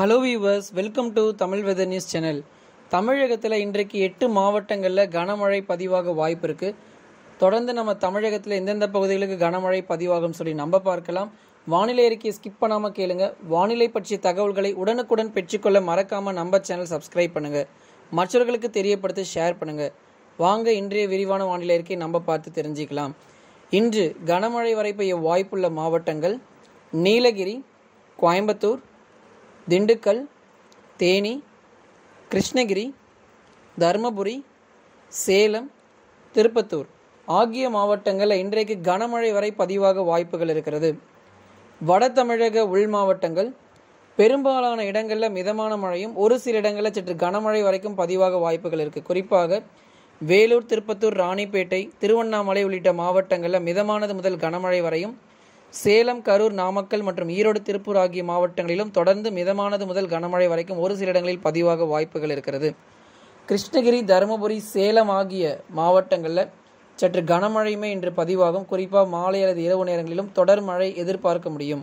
hello viewers welcome to Tamil weather news channel தமிழகத்தில் இன்றைக்கு எட்டு மாவட்டங்களில் கனமழை பதிவாக வாய்ப்பு இருக்கு தொடர்ந்து நம்ம தமிழகத்தில் எந்தெந்த பகுதிகளுக்கு கனமழை பதிவாகும் சொல்லி நம்ம பார்க்கலாம் வானிலை அறிக்கையை ஸ்கிப் பண்ணாமல் கேளுங்க வானிலை பற்றிய தகவல்களை உடனுக்குடன் பெற்றுக்கொள்ள மறக்காமல் நம்ம சேனல் சப்ஸ்கிரைப் பண்ணுங்க மற்றவர்களுக்கு தெரியப்படுத்தி ஷேர் பண்ணுங்க வாங்க இன்றைய விரிவான வானிலை அறிக்கையை நம்ம பார்த்து தெரிஞ்சுக்கலாம் இன்று கனமழை வரை பெய்ய வாய்ப்புள்ள மாவட்டங்கள் நீலகிரி கோயம்புத்தூர் திண்டுக்கல் தேனி கிருஷ்ணகிரி தருமபுரி சேலம் திருப்பத்தூர் ஆகிய மாவட்டங்களில் இன்றைக்கு கனமழை வரை பதிவாக வாய்ப்புகள் இருக்கிறது வட தமிழக உள் மாவட்டங்கள் பெரும்பாலான இடங்களில் மிதமான மழையும் ஒரு சில இடங்களில் சற்று கனமழை வரைக்கும் பதிவாக வாய்ப்புகள் இருக்குது குறிப்பாக வேலூர் திருப்பத்தூர் ராணிப்பேட்டை திருவண்ணாமலை உள்ளிட்ட மாவட்டங்களில் மிதமானது முதல் கனமழை வரையும் சேலம் கரூர் நாமக்கல் மற்றும் ஈரோடு திருப்பூர் ஆகிய மாவட்டங்களிலும் தொடர்ந்து மிதமானது முதல் கனமழை வரைக்கும் ஒரு சில இடங்களில் பதிவாக வாய்ப்புகள் இருக்கிறது கிருஷ்ணகிரி தருமபுரி சேலம் ஆகிய மாவட்டங்களில் சற்று கனமழையுமே இன்று பதிவாகும் குறிப்பாக மாலை அல்லது இரவு நேரங்களிலும் தொடர் மழை எதிர்பார்க்க முடியும்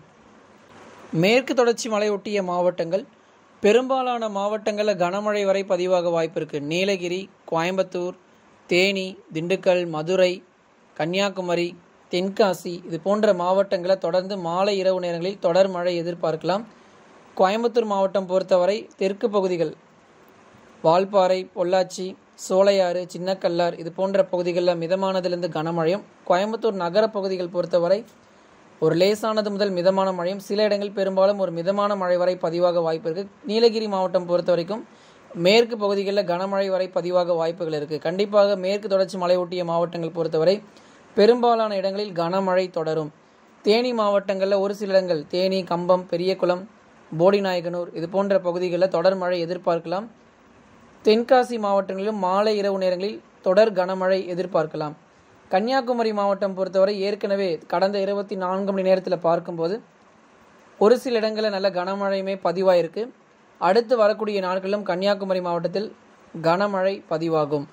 மேற்கு தொடர்ச்சி மலை ஒட்டிய மாவட்டங்கள் பெரும்பாலான மாவட்டங்களில் கனமழை வரை பதிவாக வாய்ப்பு இருக்குது நீலகிரி கோயம்புத்தூர் தேனி திண்டுக்கல் மதுரை கன்னியாகுமரி தென்காசி இது போன்ற மாவட்டங்களில் தொடர்ந்து மாலை இரவு நேரங்களில் தொடர் மழை எதிர்பார்க்கலாம் கோயம்புத்தூர் மாவட்டம் பொறுத்தவரை தெற்கு பகுதிகள் வால்பாறை பொள்ளாச்சி சோலையாறு சின்னக்கல்லார் இது போன்ற பகுதிகளில் மிதமானதிலிருந்து கனமழையும் கோயம்புத்தூர் நகர பகுதிகள் பொறுத்தவரை ஒரு லேசானது முதல் மிதமான மழையும் சில இடங்கள் பெரும்பாலும் ஒரு மிதமான மழை வரை பதிவாக வாய்ப்பு இருக்குது நீலகிரி மாவட்டம் பொறுத்த வரைக்கும் மேற்கு பகுதிகளில் கனமழை வரை பதிவாக வாய்ப்புகள் இருக்குது கண்டிப்பாக மேற்கு தொடர்ச்சி மலை ஒட்டிய மாவட்டங்கள் பொறுத்தவரை பெரும்பாலான இடங்களில் கனமழை தொடரும் தேனி மாவட்டங்களில் ஒரு சில இடங்கள் தேனி கம்பம் பெரியகுளம் போடிநாயகனூர் இது போன்ற பகுதிகளில் தொடர் மழை எதிர்பார்க்கலாம் தென்காசி மாவட்டங்களிலும் மாலை இரவு நேரங்களில் தொடர் கனமழை எதிர்பார்க்கலாம் கன்னியாகுமரி மாவட்டம் பொறுத்தவரை ஏற்கனவே கடந்த இருபத்தி நான்கு மணி நேரத்தில் பார்க்கும்போது ஒரு சில இடங்களில் நல்ல கனமழையுமே பதிவாயிருக்கு அடுத்து வரக்கூடிய நாட்களிலும் கன்னியாகுமரி மாவட்டத்தில் கனமழை பதிவாகும்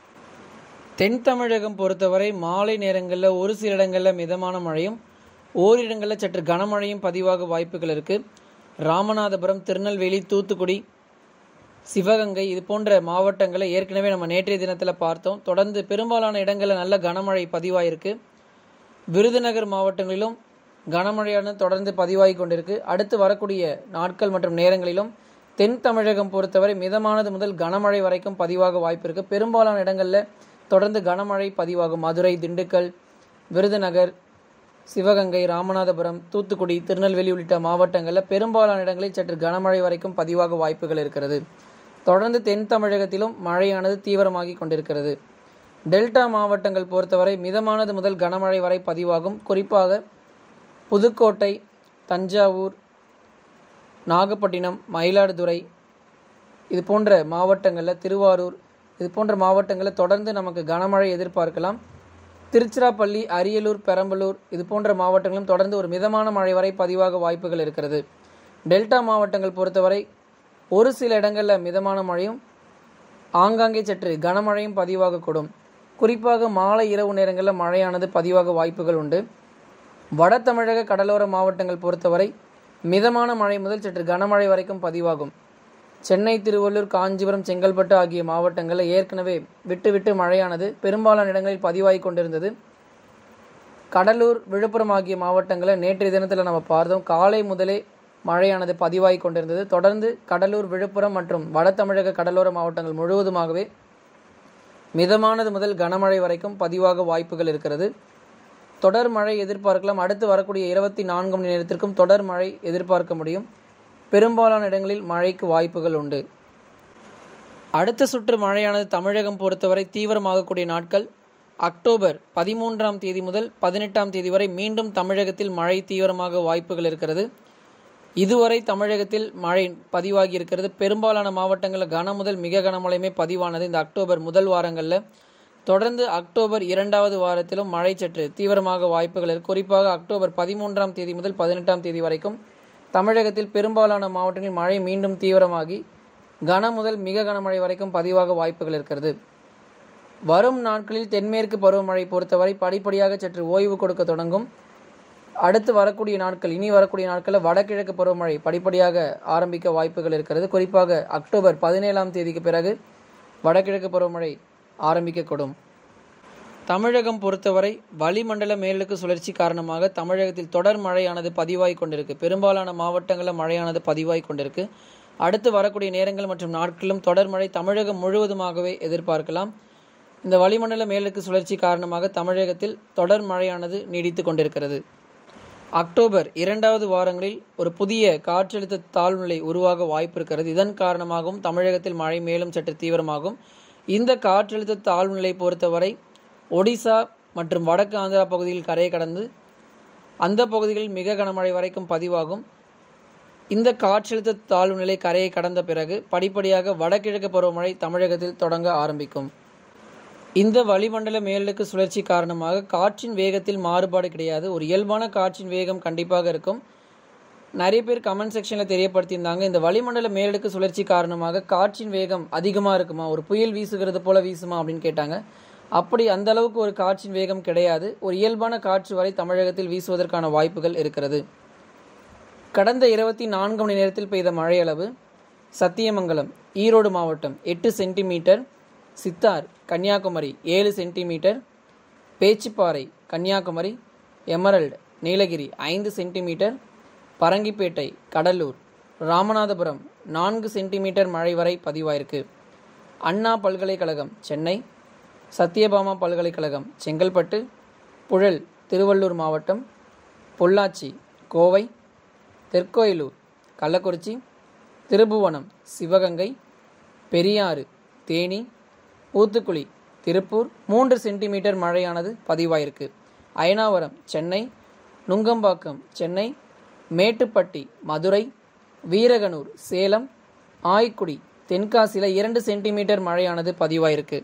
தென் தமிழகம் பொறுத்தவரை மாலை நேரங்களில் ஒரு சில இடங்களில் மிதமான மழையும் ஓரிடங்களில் சற்று கனமழையும் பதிவாக வாய்ப்புகள் இருக்குது ராமநாதபுரம் திருநெல்வேலி தூத்துக்குடி சிவகங்கை இது போன்ற மாவட்டங்களை ஏற்கனவே நம்ம நேற்றைய தினத்தில் பார்த்தோம் தொடர்ந்து பெரும்பாலான இடங்களில் நல்ல கனமழை பதிவாயிருக்கு விருதுநகர் மாவட்டங்களிலும் கனமழையானது தொடர்ந்து பதிவாகி கொண்டிருக்கு அடுத்து வரக்கூடிய நாட்கள் மற்றும் நேரங்களிலும் தென் தமிழகம் பொறுத்தவரை மிதமானது முதல் கனமழை வரைக்கும் பதிவாக வாய்ப்பு இருக்குது பெரும்பாலான இடங்களில் தொடர்ந்து கனமழை பதிவாகும் மதுரை திண்டுக்கல் விருதுநகர் சிவகங்கை ராமநாதபுரம் தூத்துக்குடி திருநெல்வேலி உள்ளிட்ட மாவட்டங்களில் பெரும்பாலான இடங்களில் சற்று கனமழை வரைக்கும் பதிவாக வாய்ப்புகள் இருக்கிறது தொடர்ந்து தென் தமிழகத்திலும் மழையானது தீவிரமாகி கொண்டிருக்கிறது டெல்டா மாவட்டங்கள் பொறுத்தவரை மிதமானது முதல் கனமழை வரை பதிவாகும் குறிப்பாக புதுக்கோட்டை தஞ்சாவூர் நாகப்பட்டினம் மயிலாடுதுறை இது போன்ற மாவட்டங்களில் திருவாரூர் இது போன்ற மாவட்டங்களில் தொடர்ந்து நமக்கு கனமழை எதிர்பார்க்கலாம் திருச்சிராப்பள்ளி அரியலூர் பெரம்பலூர் இது போன்ற மாவட்டங்களும் தொடர்ந்து ஒரு மிதமான மழை வரை பதிவாக வாய்ப்புகள் இருக்கிறது டெல்டா மாவட்டங்கள் பொறுத்தவரை ஒரு சில இடங்களில் மிதமான மழையும் ஆங்காங்கே சற்று கனமழையும் பதிவாகக்கூடும் குறிப்பாக மாலை இரவு நேரங்களில் மழையானது பதிவாக வாய்ப்புகள் உண்டு வட தமிழக கடலோர மாவட்டங்கள் பொறுத்தவரை மிதமான மழை முதல் சற்று கனமழை வரைக்கும் பதிவாகும் சென்னை திருவள்ளூர் காஞ்சிபுரம் செங்கல்பட்டு ஆகிய மாவட்டங்களில் ஏற்கனவே விட்டு விட்டு மழையானது பெரும்பாலான இடங்களில் பதிவாகி கொண்டிருந்தது கடலூர் விழுப்புரம் ஆகிய மாவட்டங்களில் நேற்றைய தினத்தில் நம்ம பார்த்தோம் காலை முதலே மழையானது பதிவாகி கொண்டிருந்தது தொடர்ந்து கடலூர் விழுப்புரம் மற்றும் வட தமிழக கடலோர மாவட்டங்கள் முழுவதுமாகவே மிதமானது முதல் கனமழை வரைக்கும் பதிவாக வாய்ப்புகள் இருக்கிறது தொடர் மழை எதிர்பார்க்கலாம் அடுத்து வரக்கூடிய இருபத்தி நான்கு மணி நேரத்திற்கும் தொடர் மழை எதிர்பார்க்க முடியும் பெரும்பாலான இடங்களில் மழைக்கு வாய்ப்புகள் உண்டு அடுத்த சுற்று மழையானது தமிழகம் பொறுத்தவரை தீவிரமாகக்கூடிய நாட்கள் அக்டோபர் பதிமூன்றாம் தேதி முதல் பதினெட்டாம் தேதி வரை மீண்டும் தமிழகத்தில் மழை தீவிரமாக வாய்ப்புகள் இருக்கிறது இதுவரை தமிழகத்தில் மழை பதிவாகி இருக்கிறது பெரும்பாலான மாவட்டங்களில் கன முதல் மிக கனமழையுமே பதிவானது இந்த அக்டோபர் முதல் வாரங்களில் தொடர்ந்து அக்டோபர் இரண்டாவது வாரத்திலும் மழை சற்று தீவிரமாக வாய்ப்புகள் இருக்கு குறிப்பாக அக்டோபர் பதிமூன்றாம் தேதி முதல் பதினெட்டாம் தேதி வரைக்கும் தமிழகத்தில் பெரும்பாலான மாவட்டங்களில் மழை மீண்டும் தீவிரமாகி கன முதல் மிக கனமழை வரைக்கும் பதிவாக வாய்ப்புகள் இருக்கிறது வரும் நாட்களில் தென்மேற்கு பருவமழை பொறுத்தவரை படிப்படியாக சற்று ஓய்வு கொடுக்க தொடங்கும் அடுத்து வரக்கூடிய நாட்கள் இனி வரக்கூடிய நாட்களில் வடகிழக்கு பருவமழை படிப்படியாக ஆரம்பிக்க வாய்ப்புகள் இருக்கிறது குறிப்பாக அக்டோபர் பதினேழாம் தேதிக்கு பிறகு வடகிழக்கு பருவமழை ஆரம்பிக்கக்கூடும் தமிழகம் பொறுத்தவரை வளிமண்டல மேலடுக்கு சுழற்சி காரணமாக தமிழகத்தில் தொடர் மழையானது பதிவாய் கொண்டிருக்கு பெரும்பாலான மாவட்டங்களில் மழையானது பதிவாய் கொண்டிருக்கு அடுத்து வரக்கூடிய நேரங்கள் மற்றும் நாட்களிலும் தொடர் மழை தமிழகம் முழுவதுமாகவே எதிர்பார்க்கலாம் இந்த வளிமண்டல மேலடுக்கு சுழற்சி காரணமாக தமிழகத்தில் தொடர் மழையானது நீடித்து கொண்டிருக்கிறது அக்டோபர் இரண்டாவது வாரங்களில் ஒரு புதிய காற்றழுத்த தாழ்வுநிலை உருவாக வாய்ப்பு இருக்கிறது இதன் காரணமாகவும் தமிழகத்தில் மழை மேலும் சற்று தீவிரமாகும் இந்த காற்றழுத்த தாழ்வுநிலை பொறுத்தவரை ஒடிசா மற்றும் வடக்கு ஆந்திரா பகுதியில் கரையை கடந்து அந்த பகுதிகளில் மிக கனமழை வரைக்கும் பதிவாகும் இந்த காற்றழுத்த தாழ்வு நிலை கரையை கடந்த பிறகு படிப்படியாக வடகிழக்கு பருவமழை தமிழகத்தில் தொடங்க ஆரம்பிக்கும் இந்த வளிமண்டல மேலடுக்கு சுழற்சி காரணமாக காற்றின் வேகத்தில் மாறுபாடு கிடையாது ஒரு இயல்பான காற்றின் வேகம் கண்டிப்பாக இருக்கும் நிறைய பேர் கமெண்ட் செக்ஷனில் தெரியப்படுத்தியிருந்தாங்க இந்த வளிமண்டல மேலடுக்கு சுழற்சி காரணமாக காற்றின் வேகம் அதிகமாக இருக்குமா ஒரு புயல் வீசுகிறது போல வீசுமா அப்படின்னு கேட்டாங்க அப்படி அந்த அளவுக்கு ஒரு காற்றின் வேகம் கிடையாது ஒரு இயல்பான காற்று வரை தமிழகத்தில் வீசுவதற்கான வாய்ப்புகள் இருக்கிறது கடந்த இருபத்தி நான்கு மணி நேரத்தில் பெய்த மழையளவு சத்தியமங்கலம் ஈரோடு மாவட்டம் எட்டு சென்டிமீட்டர் சித்தார் கன்னியாகுமரி ஏழு சென்டிமீட்டர் பேச்சிப்பாறை கன்னியாகுமரி எமரல்டு நீலகிரி ஐந்து சென்டிமீட்டர் பரங்கிப்பேட்டை கடலூர் ராமநாதபுரம் நான்கு சென்டிமீட்டர் மழை வரை பதிவாயிருக்கு அண்ணா பல்கலைக்கழகம் சென்னை சத்யபாமா பல்கலைக்கழகம் செங்கல்பட்டு புழல் திருவள்ளூர் மாவட்டம் பொள்ளாச்சி கோவை தெற்கோயிலூர் கள்ளக்குறிச்சி திருபுவனம் சிவகங்கை பெரியாறு தேனி ஊத்துக்குளி திருப்பூர் மூன்று சென்டிமீட்டர் மழையானது பதிவாயிருக்கு அயனாவரம் சென்னை நுங்கம்பாக்கம் சென்னை மேட்டுப்பட்டி மதுரை வீரகனூர் சேலம் ஆய்க்குடி தென்காசியில் இரண்டு சென்டிமீட்டர் மழையானது பதிவாயிருக்கு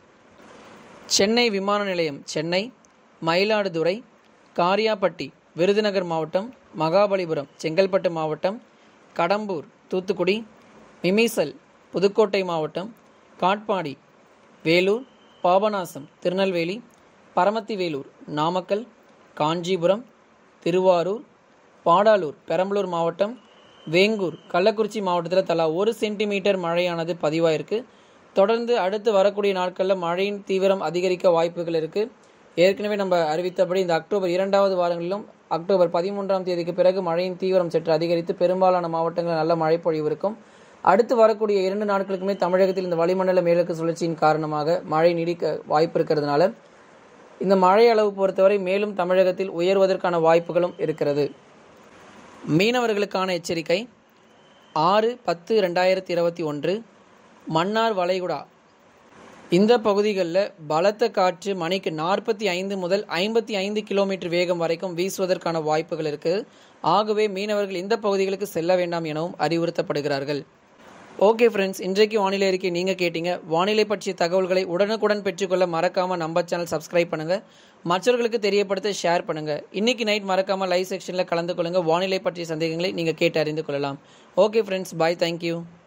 சென்னை விமான நிலையம் சென்னை மயிலாடுதுறை காரியாபட்டி விருதுநகர் மாவட்டம் மகாபலிபுரம் செங்கல்பட்டு மாவட்டம் கடம்பூர் தூத்துக்குடி மிமிசல் புதுக்கோட்டை மாவட்டம் காட்பாடி வேலூர் பாபநாசம் திருநெல்வேலி பரமத்தி வேலூர் நாமக்கல் காஞ்சிபுரம் திருவாரூர் பாடாலூர் பெரம்பலூர் மாவட்டம் வேங்கூர் கள்ளக்குறிச்சி மாவட்டத்தில் தலா ஒரு சென்டிமீட்டர் மழையானது பதிவாயிருக்கு தொடர்ந்து அடுத்து வரக்கூடிய நாட்களில் மழையின் தீவிரம் அதிகரிக்க வாய்ப்புகள் இருக்குது ஏற்கனவே நம்ம அறிவித்தபடி இந்த அக்டோபர் இரண்டாவது வாரங்களிலும் அக்டோபர் பதிமூன்றாம் தேதிக்கு பிறகு மழையின் தீவிரம் சற்று அதிகரித்து பெரும்பாலான மாவட்டங்களில் நல்ல மழை பொழிவு இருக்கும் அடுத்து வரக்கூடிய இரண்டு நாட்களுக்குமே தமிழகத்தில் இந்த வளிமண்டல மேலடுக்கு சுழற்சியின் காரணமாக மழை நீடிக்க வாய்ப்பு இருக்கிறதுனால இந்த மழை அளவு பொறுத்தவரை மேலும் தமிழகத்தில் உயர்வதற்கான வாய்ப்புகளும் இருக்கிறது மீனவர்களுக்கான எச்சரிக்கை ஆறு பத்து ரெண்டாயிரத்தி இருபத்தி ஒன்று மன்னார் வளைகுடா இந்த பகுதிகளில் பலத்த காற்று மணிக்கு நாற்பத்தி ஐந்து முதல் ஐம்பத்தி ஐந்து கிலோமீட்டர் வேகம் வரைக்கும் வீசுவதற்கான வாய்ப்புகள் இருக்குது ஆகவே மீனவர்கள் இந்த பகுதிகளுக்கு செல்ல வேண்டாம் எனவும் அறிவுறுத்தப்படுகிறார்கள் ஓகே ஃப்ரெண்ட்ஸ் இன்றைக்கு வானிலை அறிக்கை நீங்கள் கேட்டீங்க வானிலை பற்றிய தகவல்களை உடனுக்குடன் பெற்றுக்கொள்ள மறக்காமல் நம்ம சேனல் சப்ஸ்கிரைப் பண்ணுங்கள் மற்றவர்களுக்கு தெரியப்படுத்த ஷேர் பண்ணுங்கள் இன்னைக்கு நைட் மறக்காமல் லைவ் செக்ஷனில் கலந்து கொள்ளுங்கள் வானிலை பற்றிய சந்தேகங்களை நீங்கள் கேட்டு அறிந்து கொள்ளலாம் ஓகே ஃப்ரெண்ட்ஸ் பாய் தேங்க்யூ